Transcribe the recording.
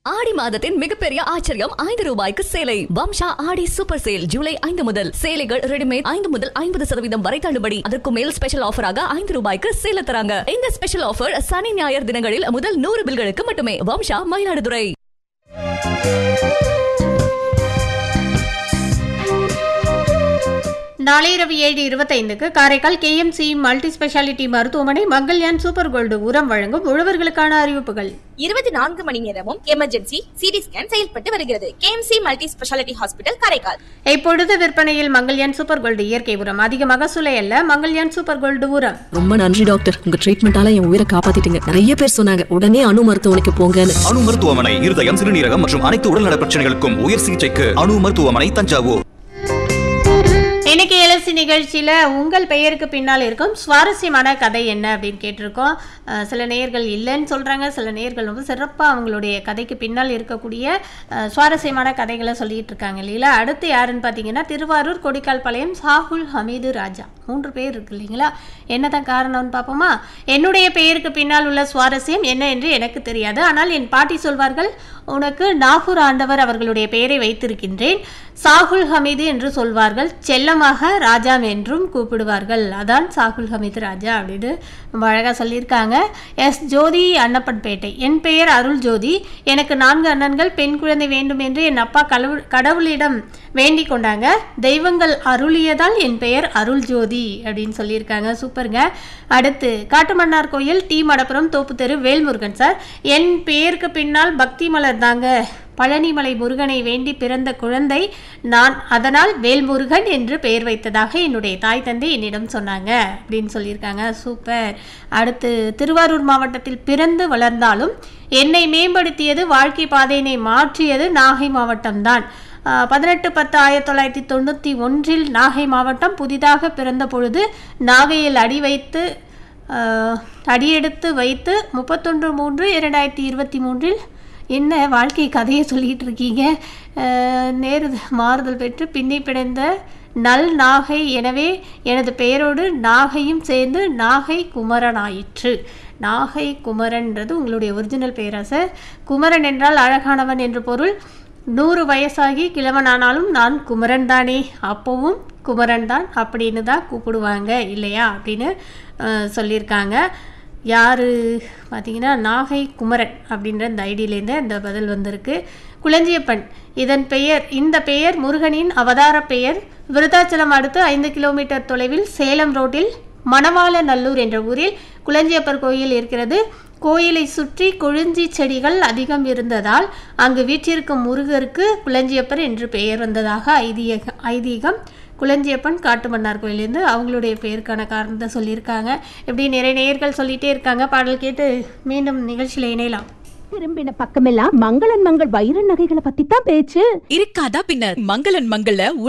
ஆடி மாதத்தின் மிகப்பெரிய ஆச்சரியம் ஐந்து ரூபாய்க்கு சேலை வம்சா ஆடி சூப்பர் சேல் ஜூலை ஐந்து முதல் சேலைகள் ரெடிமேட் ஐந்து முதல் ஐம்பது சதவீதம் வரை தள்ளுபடி அதற்கு மேல் ஸ்பெஷல் ஆஃபராக ஐந்து ரூபாய்க்கு சேல தராங்க இந்த ஸ்பெஷல் ஆஃபர் சனி ஞாயிறு தினங்களில் முதல் நூறு பில்களுக்கு மட்டுமே வம்சா மயிலாடுதுறை நாளை இரவு ஏழு இருபத்தைந்துக்கு காரைக்கால் கேஎம்சி மல்டி ஸ்பெஷாலிட்டி மருத்துவமனை மங்கள்யான் சூப்பர் கோல்டு உரம் வழங்கும் உழவர்களுக்கான அறிவிப்புகள் இருபத்தி நான்கு மணி நேரமும் எமர்ஜென்சி சிடி ஸ்கேன் செயல்பட்டு வருகிறது KMC multi speciality hospital Karaikal இப்பொழுது விற்பனையில் மங்கள்யான் சூப்பர் கோல்டு இயற்கை உரம் அதிக மகசூலை அல்ல மங்கள்யான் சூப்பர் கோல்டு உரம் ரொம்ப நன்றி டாக்டர் உங்க ட்ரீட்மெண்டால என் உயிரை காப்பாத்திட்டீங்க நிறைய பேர் சொன்னாங்க உடனே அணு மருத்துவமனைக்கு போங்கன்னு அணு மருத்துவமனை இருதயம் சிறுநீரகம் மற்றும் அனைத்து உடல்நல பிரச்சனைகளுக்கும் உயர் சிகிச்சைக்கு அணு மருத்துவமனை தஞ்சாவூர் இன்னைக்கு எலசி நிகழ்ச்சியில் உங்கள் பெயருக்கு பின்னால் இருக்கும் சுவாரஸ்யமான கதை என்ன அப்படின்னு கேட்டிருக்கோம் அஹ் சில நேயர்கள் இல்லைன்னு சொல்கிறாங்க சில நேயர்கள் ரொம்ப சிறப்பாக அவங்களுடைய கதைக்கு பின்னால் இருக்கக்கூடிய அஹ், சுவாரஸ்யமான கதைகளை சொல்லிட்டு இருக்காங்க இல்லைங்களா அடுத்து யாருன்னு பார்த்தீங்கன்னா திருவாரூர் கொடிக்கால் பாளையம் சாகுல் ஹமீது ராஜா மூன்று பேர் இருக்கு இல்லைங்களா என்னதான் காரணம்னு பார்ப்போமா என்னுடைய பெயருக்கு பின்னால் உள்ள சுவாரஸ்யம் என்ன என்று எனக்கு தெரியாது ஆனால் என் பாட்டி சொல்வார்கள் உனக்கு நாகூர் ஆண்டவர் அவர்களுடைய பெயரை வைத்திருக்கின்றேன் சாகுல் ஹமீது என்று சொல்வார்கள் செல்லமாக ராஜா என்றும் கூப்பிடுவார்கள் அதான் சாகுல் ஹமீது ராஜா அப்படின்னு ரொம்ப அழகாக சொல்லியிருக்காங்க எஸ் ஜோதி அன்னப்பன்பேட்டை என் பெயர் அருள் ஜோதி எனக்கு நான்கு அண்ணன்கள் பெண் குழந்தை வேண்டும் என்று என் அப்பா கடவுள் கடவுளிடம் வேண்டிக் கொண்டாங்க தெய்வங்கள் அருளியதால் என் பெயர் அருள் ஜோதி அப்படின்னு சொல்லியிருக்காங்க சூப்பருங்க அடுத்து காட்டுமன்னார் கோயில் டி மடப்புரம் தோப்பு தெரு வேல்முருகன் சார் என் பெயருக்கு பின்னால் பக்தி மலர் தாங்க பழனிமலை முருகனை வேண்டி பிறந்த குழந்தை நான் அதனால் வேல்முருகன் என்று பெயர் வைத்ததாக என்னுடைய தாய் தந்தை என்னிடம் சொன்னாங்க அப்படின்னு சொல்லியிருக்காங்க சூப்பர் அடுத்து திருவாரூர் மாவட்டத்தில் பிறந்து வளர்ந்தாலும் என்னை மேம்படுத்தியது வாழ்க்கை பாதையினை மாற்றியது நாகை மாவட்டம்தான் ஆஹ், பதினெட்டு பத்து ஆயிரத்தி தொள்ளாயிரத்தி தொண்ணூற்றி ஒன்றில் நாகை மாவட்டம் புதிதாக பிறந்த பொழுது நாகையில் அடி வைத்து ஆஹ், அடியெடுத்து வைத்து முப்பத்தொன்று மூன்று இரண்டாயிரத்தி இருபத்தி மூன்றில் என்ன வாழ்க்கை கதையை சொல்லிட்டு இருக்கீங்க அஹ், நேரு மாறுதல் பெற்று பின்னி பிணைந்த நல் நாகை எனவே எனது பெயரோடு நாகையும் சேர்ந்து நாகை குமரனாயிற்று நாகை குமரன்றது உங்களுடைய ஒரிஜினல் பெயரா சார் குமரன் என்றால் அழகானவன் என்று பொருள் நூறு வயசாகி கிழவனானாலும் நான் குமரன் தானே அப்போவும் குமரன் தான் அப்படின்னு தான் கூப்பிடுவாங்க இல்லையா அப்படின்னு அஹ், சொல்லியிருக்காங்க யார் பார்த்தீங்கன்னா நாகை குமரன் அப்படின்ற இந்த ஐடியிலேருந்து அந்த பதில் வந்திருக்கு குளஞ்சியப்பன் இதன் பெயர் இந்த பெயர் முருகனின் அவதார பெயர் விருதாச்சலம் அடுத்து ஐந்து கிலோமீட்டர் தொலைவில் சேலம் ரோட்டில் மணவாள நல்லூர் என்ற ஊரில் குளஞ்சியப்பர் கோயில் இருக்கிறது கோயிலை சுற்றி கொழுஞ்சி செடிகள் அதிகம் இருந்ததால் அங்கு வீற்றிருக்கும் முருகருக்கு குளஞ்சியப்பர் என்று பெயர் வந்ததாக ஐதீக ஐதீகம் குளஞ்சியப்பன் காட்டுமன்னார் கோயிலேருந்து அவங்களுடைய பெயருக்கான காரணத்தை சொல்லியிருக்காங்க இப்படி நிறைய நேயர்கள் சொல்லிட்டே இருக்காங்க பாடல் கேட்டு மீண்டும் நிகழ்ச்சியில் இணையலாம் திரும்பின பக்கமெல்லாம் மங்களன் மங்கள் வைர நகைகளை பத்தி தான் பேச்சு இருக்காதா பின்னர் மங்களன் மங்கள